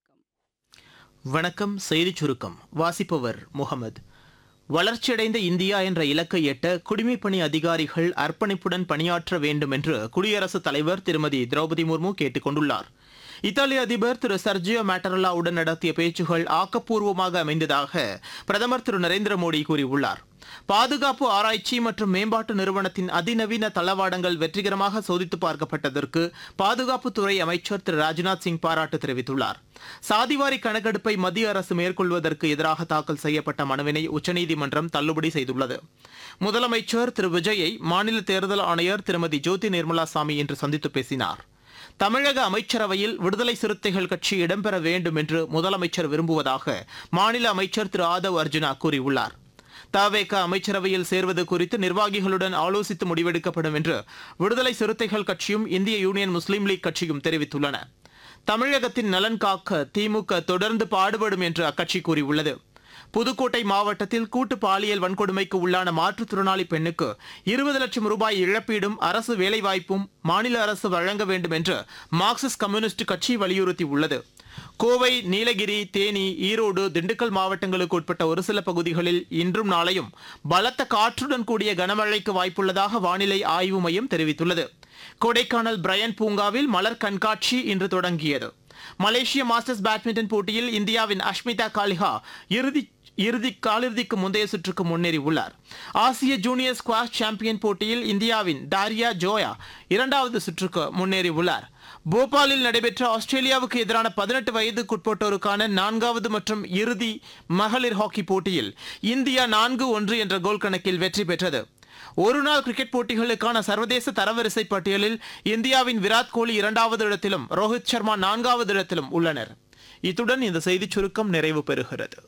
வணக்கம் செய்திச் சுருக்கம் வாசிப்பவர் முகமது வளர்ச்சியடைந்த இந்தியா என்ற இலக்கை எட்ட குடிமைப்பணி அதிகாரிகள் அர்ப்பணிப்புடன் பணியாற்ற வேண்டும் என்று குடியரசுத் தலைவர் திருமதி திரௌபதி முர்மு கேட்டுக் கொண்டுள்ளார் இத்தாலி அதிபர் திரு சர்ஜியோ மேட்டரலாவுடன் நடத்திய பேச்சுகள் ஆக்கப்பூர்வமாக அமைந்ததாக பிரதமர் திரு நரேந்திர மோடி கூறியுள்ளார் பாதுகாப்பு ஆராய்ச்சி மற்றும் மேம்பாட்டு நிறுவனத்தின் அதிநவீன தளவாடங்கள் வெற்றிகரமாக சோதித்து பார்க்கப்பட்டதற்கு பாதுகாப்புத்துறை அமைச்சர் திரு ராஜ்நாத் சிங் பாராட்டு தெரிவித்துள்ளார் சாதிவாரி கணக்கெடுப்பை மத்திய அரசு மேற்கொள்வதற்கு எதிராக தாக்கல் செய்யப்பட்ட மனுவினை உச்சநீதிமன்றம் தள்ளுபடி செய்துள்ளது முதலமைச்சர் திரு விஜயை மாநில தேர்தல் ஆணையர் திருமதி ஜோதி நிர்மலா சாமி இன்று சந்தித்து பேசினார் தமிழக அமைச்சரவையில் விடுதலை சிறுத்தைகள் கட்சி இடம்பெற வேண்டும் என்று முதலமைச்சர் விரும்புவதாக மாநில அமைச்சர் திரு ஆதவ் அர்ஜுனா கூறியுள்ளார் தவேக அமைச்சரவையில் சேர்வது குறித்து நிர்வாகிகளுடன் ஆலோசித்து முடிவெடுக்கப்படும் என்று விடுதலை சிறுத்தைகள் கட்சியும் இந்திய யூனியன் முஸ்லீம் லீக் கட்சியும் தெரிவித்துள்ளன தமிழகத்தின் நலன் காக்க திமுக தொடர்ந்து பாடுபடும் என்று அக்கட்சி கூறியுள்ளது புதுக்கோட்டை மாவட்டத்தில் கூட்டு பாலியல் வன்கொடுமைக்கு உள்ளான மாற்றுத்திறனாளி பெண்ணுக்கு இருபது லட்சம் ரூபாய் இழப்பீடும் அரசு வேலைவாய்ப்பும் மாநில அரசு வழங்க வேண்டும் என்று மார்க்சிஸ்ட் கம்யூனிஸ்ட் கட்சி வலியுறுத்தியுள்ளது கோவை நீலகிரி தேனி ஈரோடு திண்டுக்கல் மாவட்டங்களுக்கு உட்பட்ட ஒரு சில பகுதிகளில் இன்றும் நாளையும் பலத்த காற்றுடன் கூடிய கனமழைக்கு வாய்ப்புள்ளதாக வானிலை ஆய்வு மையம் தெரிவித்துள்ளது கொடைக்கானல் பிரையன் பூங்காவில் மலர் கண்காட்சி இன்று தொடங்கியது மலேசிய மாஸ்டர்ஸ் பேட்மிண்டன் போட்டியில் இந்தியாவின் அஷ்மிதா காலிஹா இறுதி இறுதி காலிறுதிக்கு முந்தைய சுற்றுக்கு முன்னேறி உள்ளார் ஆசிய ஜூனியர் ஸ்குவாஷ் சாம்பியன் போட்டியில் இந்தியாவின் டாரியா ஜோயா இரண்டாவது சுற்றுக்கு முன்னேறி உள்ளார் போபாலில் நடைபெற்ற ஆஸ்திரேலியாவுக்கு எதிரான பதினெட்டு வயதுக்குட்பட்டோருக்கான நான்காவது மற்றும் இறுதி மகளிர் ஹாக்கி போட்டியில் இந்தியா நான்கு ஒன்று என்ற கோல் கணக்கில் வெற்றி பெற்றது ஒருநாள் கிரிக்கெட் போட்டிகளுக்கான சர்வதேச தரவரிசை பட்டியலில் இந்தியாவின் விராட் கோலி இரண்டாவது இடத்திலும் ரோஹித் சர்மா நான்காவது இடத்திலும் உள்ளனர் இத்துடன் இந்த செய்திச் சுருக்கம் நிறைவு பெறுகிறது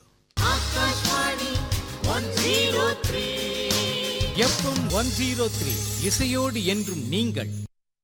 Akashvani one zero three FM one zero three இசையோடு என்றும் நீங்கள்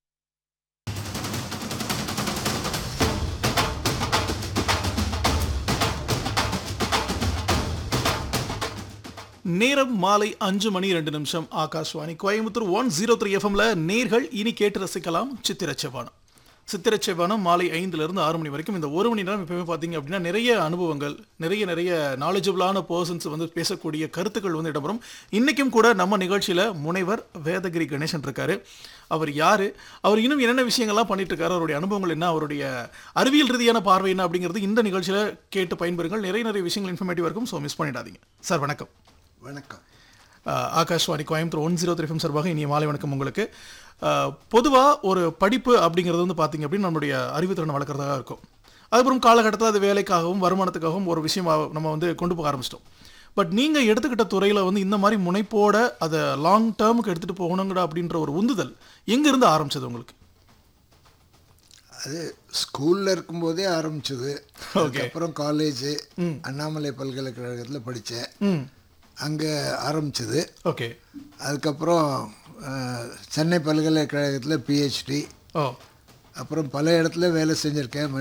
நேரம் மாலை அஞ்சு மணி ரெண்டு நிமிஷம் Akashvani Coimbatore one zero three எஃப்எம்ல நேர்கள் இனி கேட்டு ரசிக்கலாம் சித்திரச்செவ்வானம் சித்திரச்செவ்வானம் மாலை ஐந்துல இருந்து ஆறு மணி வரைக்கும் இந்த ஒரு மணி நேரம் எப்பவுமே பார்த்தீங்க அப்படின்னா நிறைய அனுபவங்கள் நிறைய நிறைய நாலேஜபிளான பர்சன்ஸ் வந்து பேசக்கூடிய கருத்துக்கள் வந்து இடம்பெறும் இன்னைக்கும் கூட நம்ம நிகழ்ச்சியில முனைவர் வேதகிரி கணேசன் இருக்காரு அவர் யாரு அவர் இன்னும் என்னென்ன விஷயங்கள்லாம் பண்ணிட்டு இருக்காரு அவருடைய அனுபவங்கள் என்ன அவருடைய அறிவியல் ரீதியான பார்வை என்ன அப்படிங்கிறது இந்த நிகழ்ச்சியில கேட்டு பயன்பெறுங்கள் நிறைய நிறைய விஷயங்கள் இன்ஃபர்மேட்டிவ் இருக்கும் ஸோ மிஸ் பண்ணிடாதீங்க சார் வணக்கம் வணக்கம் ஆஹ் Akashvani Coimbatore one zero three சார்பாக இனிய மாலை வணக்கம் உங்களுக்கு பொதுவாக ஒரு படிப்பு அப்படிங்கிறது வந்து பார்த்தீங்க அப்படின்னு நம்மளுடைய அறிவுத்திறனை வளர்க்குறதாக இருக்கும் அதுக்கப்புறம் காலகட்டத்தில் அது வேலைக்காகவும் வருமானத்துக்காகவும் ஒரு விஷயம் நம்ம வந்து கொண்டு போக ஆரம்பிச்சிட்டோம் பட் நீங்கள் எடுத்துக்கிட்ட துறையில் வந்து இந்த மாதிரி முனைப்போட அதை லாங் டேர்முக்கு எடுத்துகிட்டு போகணுங்கடா அப்படின்ற ஒரு உந்துதல் எங்கேருந்து ஆரம்பிச்சது உங்களுக்கு அது ஸ்கூல்ல இருக்கும்போதே ஆரம்பிச்சது அதுக்கப்புறம் காலேஜ் அண்ணாமலை பல்கலைக்கழகத்தில் படித்தேன் ம் அங்கே ஆரம்பிச்சது ஓகே அதுக்கப்புறம் அஹ், சென்னை பல்கலைக்கழகத்தில் பிஹெச்டி ஓ அப்புறம் பல இடத்துல வேலை செஞ்சுருக்கேன்